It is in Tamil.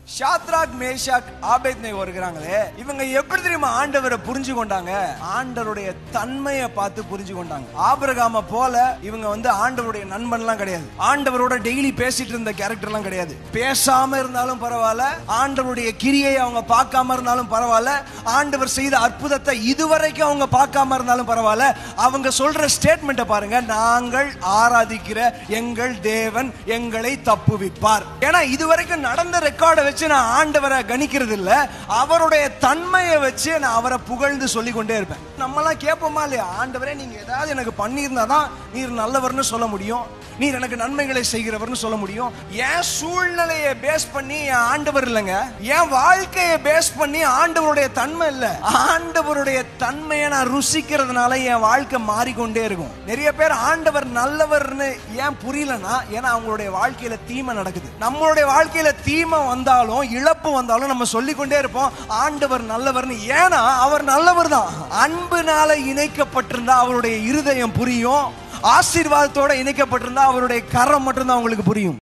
ஷாத்ராக் மேஷாக் ஆபேத்னை வருகிறாங்களே இவங்க எப்படி தெரியுமா ஆண்டவரை புரிஞ்சு கொண்டாங்க ஆண்டவருடைய தன்மையை பார்த்து புரிஞ்சு கொண்டாங்க ஆபிரகாம போல இவங்க வந்து ஆண்டவருடைய நண்பன்லாம் கிடையாது ஆண்டவரோட டெய்லி பேசிட்டு இருந்த கேரக்டர்லாம் கிடையாது பேசாம இருந்தாலும் பரவாயில்ல ஆண்டவருடைய கிரியை அவங்க பார்க்காம இருந்தாலும் பரவாயில்ல ஆண்டவர் செய்த அற்புதத்தை இதுவரைக்கும் அவங்க பார்க்காம இருந்தாலும் பரவாயில்ல அவங்க சொல்ற ஸ்டேட்மெண்ட்டை பாருங்க நாங்கள் ஆராதிக்கிற எங்கள் தேவன் எங்களை தப்புவிப்பார் ஏன்னா இதுவரைக்கும் நடந்த ரெக்கார்டை வச்சு நான் ஆண்டவரை கணிக்கிறது இல்ல அவருடைய தன்மையை வச்சு நான் அவரை புகழ்ந்து சொல்லி கொண்டே இருப்பேன் நம்மலாம் கேட்போமா இல்லையா ஆண்டவரே நீங்க ஏதாவது எனக்கு பண்ணியிருந்தாதான் நீர் நல்லவர்னு சொல்ல முடியும் நீர் எனக்கு நன்மைகளை செய்கிறவர்னு சொல்ல முடியும் என் சூழ்நிலையை பேஸ் பண்ணி என் ஆண்டவர் இல்லைங்க என் வாழ்க்கையை பேஸ் பண்ணி ஆண்டவருடைய தன்மை இல்ல ஆண்டவருடைய தன்மையை நான் ருசிக்கிறதுனால என் வாழ்க்கை மாறிக்கொண்டே இருக்கும் நிறைய பேர் ஆண்டவர் நல்லவர்னு ஏன் புரியலன்னா ஏன்னா அவங்களுடைய வாழ்க்கையில தீமை நடக்குது நம்மளுடைய வாழ்க்கையில தீமை வந்தாலும் இழப்பு வந்தாலும் நம்ம சொல்லிக்கொண்டே இருப்போம் ஆண்டவர் நல்லவர்னு ஏன்னா அவர் நல்லவர் தான் அன்புனால இணைக்கப்பட்டிருந்தா அவருடைய இருதயம் புரியும் ஆசீர்வாதத்தோட இணைக்கப்பட்டிருந்தா அவருடைய கரம் மட்டும்தான் உங்களுக்கு புரியும்